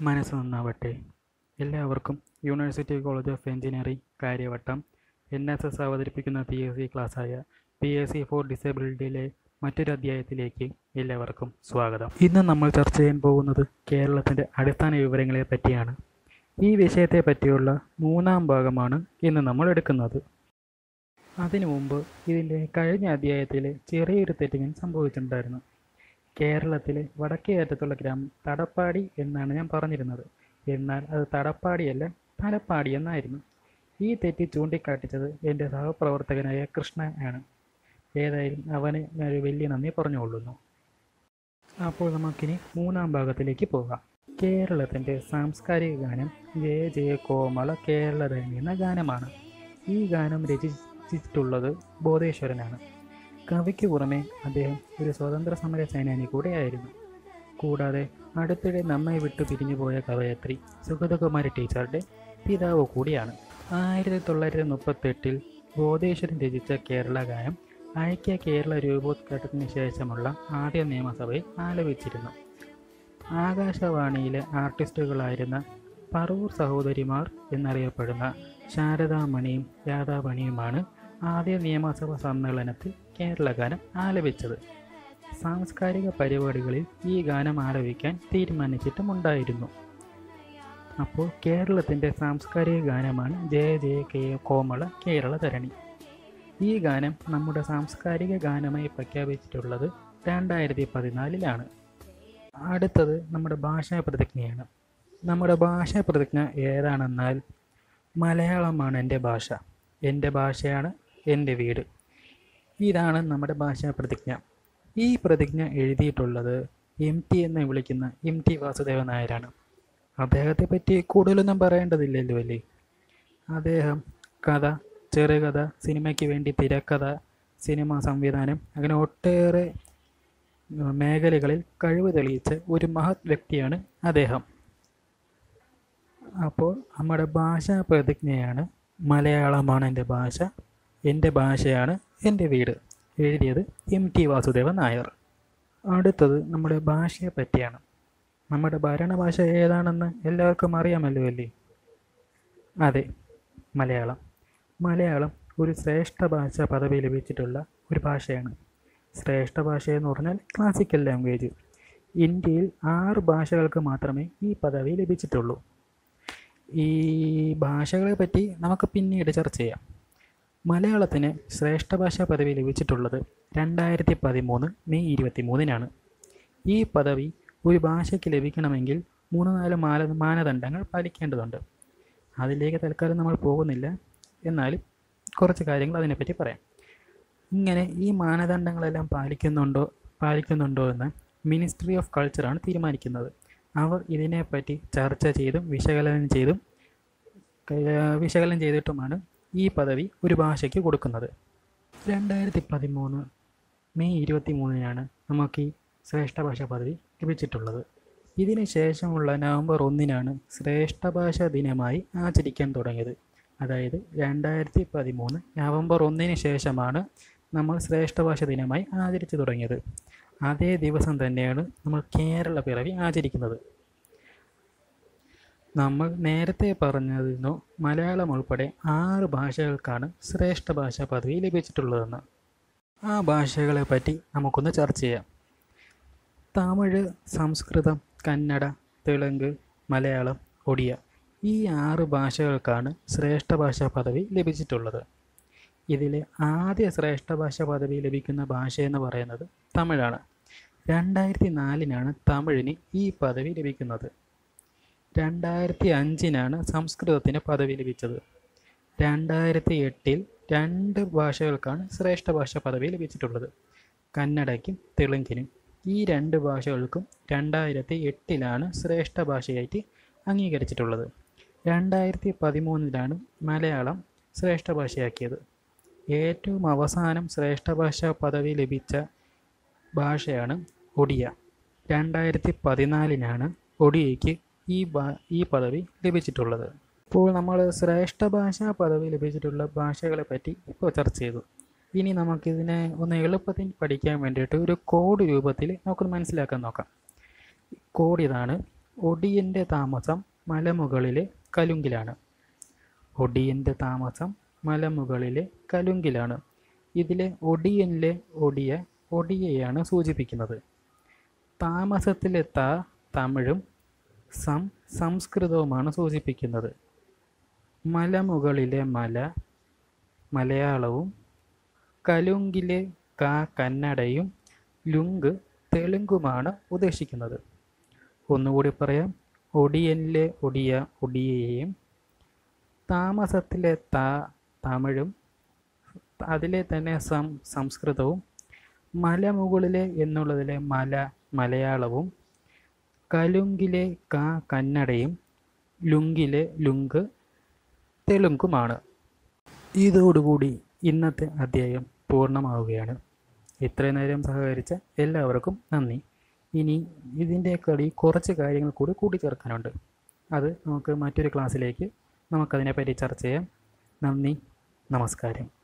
മനസ്സ് നന്നാവട്ടെ എല്ലാവർക്കും university college of engineering Karyavattom N S S അവതരിപ്പിക്കുന്ന പി എസ് സി ക്ലാസ്സായ പി എസ് സി ഫോർ ഡിസേബിലിറ്റിയിലെ മറ്റൊരു അധ്യായത്തിലേക്ക് എല്ലാവർക്കും സ്വാഗതം ഇന്ന് നമ്മൾ ചർച്ച ചെയ്യാൻ പോകുന്നത് കേരളത്തിൻ്റെ അടിസ്ഥാന വിവരങ്ങളെ പറ്റിയാണ് ഈ വിഷയത്തെ പറ്റിയുള്ള മൂന്നാം ഭാഗമാണ് ഇന്ന് നമ്മൾ എടുക്കുന്നത് അതിനു മുമ്പ് ഇതിൻ്റെ കഴിഞ്ഞ അധ്യായത്തിൽ ചെറിയൊരു തെറ്റിങ്ങൻ സംഭവിച്ചിട്ടുണ്ടായിരുന്നു കേരളത്തിലെ വടക്കേ അറ്റത്തുള്ള ഗ്രാമം തടപ്പാടി എന്നാണ് ഞാൻ പറഞ്ഞിരുന്നത് എന്നാൽ അത് തടപ്പാടിയല്ല തലപ്പാടി എന്നായിരുന്നു ഈ തെറ്റി ചൂണ്ടിക്കാട്ടിച്ചത് എൻ്റെ സഹപ്രവർത്തകനായ കൃഷ്ണ ആണ് ഏതായാലും അവന് ഞാനൊരു വലിയ നന്ദി പറഞ്ഞുകൊള്ളുന്നു അപ്പോൾ നമുക്കിനി മൂന്നാം ഭാഗത്തിലേക്ക് പോകാം കേരളത്തിൻ്റെ സാംസ്കാരിക ഗാനം ജയ ജയ കോമള കേരളധരണി എന്ന ഗാനമാണ് ഈ ഗാനം രചിച്ചിട്ടുള്ളത് ബോധേശ്വരനാണ് കവിക്ക് പുറമെ അദ്ദേഹം ഒരു സ്വതന്ത്ര സമര സേനാനി കൂടെയായിരുന്നു കൂടാതെ അടുത്തിടെ നമ്മെ വിട്ടു പിരിഞ്ഞുപോയ കവയത്രി സുഗതകുമാരി ടീച്ചറുടെ പിതാവ് കൂടിയാണ് ആയിരത്തി തൊള്ളായിരത്തി മുപ്പത്തെട്ടിൽ ബോധേശ്വരൻ രചിച്ച കേരള ഗാനം ഐക്യ കേരള രൂപോദ്ഘാടനത്തിന് ശേഷമുള്ള ആദ്യ നിയമസഭയിൽ ആലപിച്ചിരുന്നു ആകാശവാണിയിലെ ആർട്ടിസ്റ്റുകളായിരുന്ന പറവൂർ സഹോദരിമാർ എന്നറിയപ്പെടുന്ന ശാരദാമണിയും രാധാമണിയുമാണ് ആദ്യ നിയമസഭാ സമ്മേളനത്തിൽ കേരള ഗാനം ആലപിച്ചത് സാംസ്കാരിക പരിപാടികളിൽ ഈ ഗാനം ആലപിക്കാൻ തീരുമാനിച്ചിട്ടുമുണ്ടായിരുന്നു അപ്പോൾ കേരളത്തിൻ്റെ സാംസ്കാരിക ഗാനമാണ് ജയ ജയ കെ കോമള കേരള ധരണി ഈ ഗാനം നമ്മുടെ സാംസ്കാരിക ഗാനമായി പ്രഖ്യാപിച്ചിട്ടുള്ളത് രണ്ടായിരത്തി പതിനാലിലാണ് അടുത്തത് നമ്മുടെ ഭാഷാ പ്രതിജ്ഞയാണ് നമ്മുടെ ഭാഷാ പ്രതിജ്ഞ ഏതാണെന്നാൽ മലയാളമാണ് എൻ്റെ ഭാഷ എൻ്റെ ഭാഷയാണ് എൻ്റെ വീട് ഇതാണ് നമ്മുടെ ഭാഷാ പ്രതിജ്ഞ ഈ പ്രതിജ്ഞ എഴുതിയിട്ടുള്ളത് എം ടി എന്ന് വിളിക്കുന്ന എം ടി വാസുദേവൻ നായരാണ് അദ്ദേഹത്തെ പറ്റി കൂടുതലൊന്നും പറയേണ്ടതില്ലല്ലോ അല്ലേ അദ്ദേഹം കഥ ചെറുകഥ സിനിമയ്ക്ക് വേണ്ടി തിരക്കഥ സിനിമ സംവിധാനം അങ്ങനെ ഒട്ടേറെ മേഖലകളിൽ കഴിവ് തെളിയിച്ച ഒരു മഹത് വ്യക്തിയാണ് അദ്ദേഹം അപ്പോൾ നമ്മുടെ ഭാഷാ പ്രതിജ്ഞയാണ് മലയാളമാണ് എൻ്റെ ഭാഷ എൻ്റെ ഭാഷയാണ് എൻ്റെ വീട് എഴുതിയത് എം ടി വാസുദേവൻ നായർ അടുത്തത് നമ്മുടെ ഭാഷയെ പറ്റിയാണ് നമ്മുടെ ഭരണഭാഷ ഏതാണെന്ന് എല്ലാവർക്കും അറിയാമല്ലോ അല്ലേ അതെ മലയാളം മലയാളം ഒരു ശ്രേഷ്ഠ ഭാഷ പദവി ലഭിച്ചിട്ടുള്ള ഒരു ഭാഷയാണ് ശ്രേഷ്ഠ ഭാഷ എന്ന് പറഞ്ഞാൽ ക്ലാസിക്കൽ ലാംഗ്വേജ് ഇന്ത്യയിൽ ആറ് ഭാഷകൾക്ക് മാത്രമേ ഈ പദവി ലഭിച്ചിട്ടുള്ളൂ ഈ ഭാഷകളെ പറ്റി നമുക്ക് പിന്നീട് ചർച്ച ചെയ്യാം മലയാളത്തിന് ശ്രേഷ്ഠ ഭാഷാ പദവി ലഭിച്ചിട്ടുള്ളത് രണ്ടായിരത്തി പതിമൂന്ന് മെയ് ഇരുപത്തി മൂന്നിനാണ് ഈ പദവി ഒരു ഭാഷയ്ക്ക് ലഭിക്കണമെങ്കിൽ മൂന്ന് നാല് മാന മാനദണ്ഡങ്ങൾ പാലിക്കേണ്ടതുണ്ട് അതിലേക്ക് തൽക്കാലം നമ്മൾ പോകുന്നില്ല എന്നാലും കുറച്ച് കാര്യങ്ങൾ അതിനെപ്പറ്റി പറയാം ഇങ്ങനെ ഈ മാനദണ്ഡങ്ങളെല്ലാം പാലിക്കുന്നുണ്ടോ പാലിക്കുന്നുണ്ടോ എന്ന് മിനിസ്ട്രി ഓഫ് കൾച്ചറാണ് തീരുമാനിക്കുന്നത് അവർ ഇതിനെപ്പറ്റി ചർച്ച ചെയ്തും വിശകലനം ചെയ്തും വിശകലനം ചെയ്തിട്ടുമാണ് ഈ പദവി ഒരു ഭാഷയ്ക്ക് കൊടുക്കുന്നത് രണ്ടായിരത്തി പതിമൂന്ന് മെയ് ഇരുപത്തി മൂന്നിനാണ് നമുക്ക് ഈ ശ്രേഷ്ഠ ഭാഷ പദവി ലഭിച്ചിട്ടുള്ളത് ഇതിന് ശേഷമുള്ള നവംബർ ഒന്നിനാണ് ശ്രേഷ്ഠ ഭാഷാ ദിനമായി ആചരിക്കാൻ തുടങ്ങിയത് അതായത് രണ്ടായിരത്തി പതിമൂന്ന് നവംബർ ഒന്നിന് ശേഷമാണ് നമ്മൾ ശ്രേഷ്ഠ ഭാഷ ദിനമായി ആചരിച്ചു തുടങ്ങിയത് അതേ ദിവസം തന്നെയാണ് നമ്മൾ കേരള പിറവി ആചരിക്കുന്നത് നമ്മൾ നേരത്തെ പറഞ്ഞതിനു മലയാളം ഉൾപ്പെടെ ആറ് ഭാഷകൾക്കാണ് ശ്രേഷ്ഠ ഭാഷാ പദവി ലഭിച്ചിട്ടുള്ളതെന്ന് ആ ഭാഷകളെ പറ്റി നമുക്കൊന്ന് ചർച്ച ചെയ്യാം തമിഴ് സംസ്കൃതം കന്നഡ തെലുങ്ക് മലയാളം ഒഡിയ ഈ ആറ് ഭാഷകൾക്കാണ് ശ്രേഷ്ഠ ഭാഷാ പദവി ലഭിച്ചിട്ടുള്ളത് ഇതിലെ ആദ്യ ശ്രേഷ്ഠ ഭാഷാ പദവി ലഭിക്കുന്ന ഭാഷ എന്ന് പറയുന്നത് തമിഴാണ് രണ്ടായിരത്തി നാലിനാണ് തമിഴിന് ഈ പദവി ലഭിക്കുന്നത് രണ്ടായിരത്തി അഞ്ചിനാണ് സംസ്കൃതത്തിന് പദവി ലഭിച്ചത് രണ്ടായിരത്തി എട്ടിൽ രണ്ട് ഭാഷകൾക്കാണ് ശ്രേഷ്ഠ ഭാഷ പദവി ലഭിച്ചിട്ടുള്ളത് കന്നഡയ്ക്കും തെലുങ്കിനും ഈ രണ്ട് ഭാഷകൾക്കും രണ്ടായിരത്തി എട്ടിലാണ് ശ്രേഷ്ഠ ഭാഷയായിട്ട് അംഗീകരിച്ചിട്ടുള്ളത് രണ്ടായിരത്തി പതിമൂന്നിലാണ് മലയാളം ശ്രേഷ്ഠ ഭാഷയാക്കിയത് ഏറ്റവും അവസാനം ശ്രേഷ്ഠ ഭാഷാ പദവി ലഭിച്ച ഭാഷയാണ് ഒഡിയ രണ്ടായിരത്തി പതിനാലിനാണ് ഒഡിയയ്ക്ക് ഈ ഈ പദവി ലഭിച്ചിട്ടുള്ളത് ഇപ്പോൾ നമ്മൾ ശ്രേഷ്ഠ ഭാഷാ പദവി ലഭിച്ചിട്ടുള്ള ഭാഷകളെ പറ്റി ഇപ്പോൾ ചർച്ച ചെയ്തു ഇനി നമുക്കിതിനെ ഒന്ന് എളുപ്പത്തിൽ പഠിക്കാൻ വേണ്ടിയിട്ട് ഒരു കോഡ് രൂപത്തിൽ നമുക്കൊന്ന് മനസ്സിലാക്കാൻ നോക്കാം കോഡ് ഇതാണ് ഒടിയൻ്റെ താമസം മലമുകളിലെ കലുങ്കിലാണ് ഒടിയൻ്റെ താമസം മലമുകളിലെ കലുങ്കിലാണ് ഇതിലെ ഒടിയനിലെ ഒടിയ ഒടിയയാണ് സൂചിപ്പിക്കുന്നത് താമസത്തിലെ ത തമിഴും സം സംസ്കൃതവുമാണ് സൂചിപ്പിക്കുന്നത് മലമുകളിലെ മല മലയാളവും കലുങ്കിലെ ക കന്നഡയും ലുങ്ക് തെലുങ്കുമാണ് ഉദ്ദേശിക്കുന്നത് ഒന്നുകൂടി പറയാം ഒടിയനിലെ ഒടിയ ഒടിയയെയും താമസത്തിലെ ത തമിഴും അതിലെ തന്നെ സം സംസ്കൃതവും മലമുകളിലെ എന്നുള്ളതിലെ മല മലയാളവും കലുങ്കിലെ ക കന്നഡയും ലുങ്കിലെ ലുങ്ക് തെലുങ്കുമാണ് ഇതോടുകൂടി ഇന്നത്തെ അധ്യായം പൂർണ്ണമാവുകയാണ് ഇത്രയും നേരം സഹകരിച്ച എല്ലാവർക്കും നന്ദി ഇനി ഇതിൻ്റെ കളി കുറച്ച് കാര്യങ്ങൾ കൂടി കൂട്ടിച്ചേർക്കാനുണ്ട് അത് നമുക്ക് മറ്റൊരു ക്ലാസ്സിലേക്ക് നമുക്കതിനെപ്പറ്റി ചർച്ച ചെയ്യാം നന്ദി നമസ്കാരം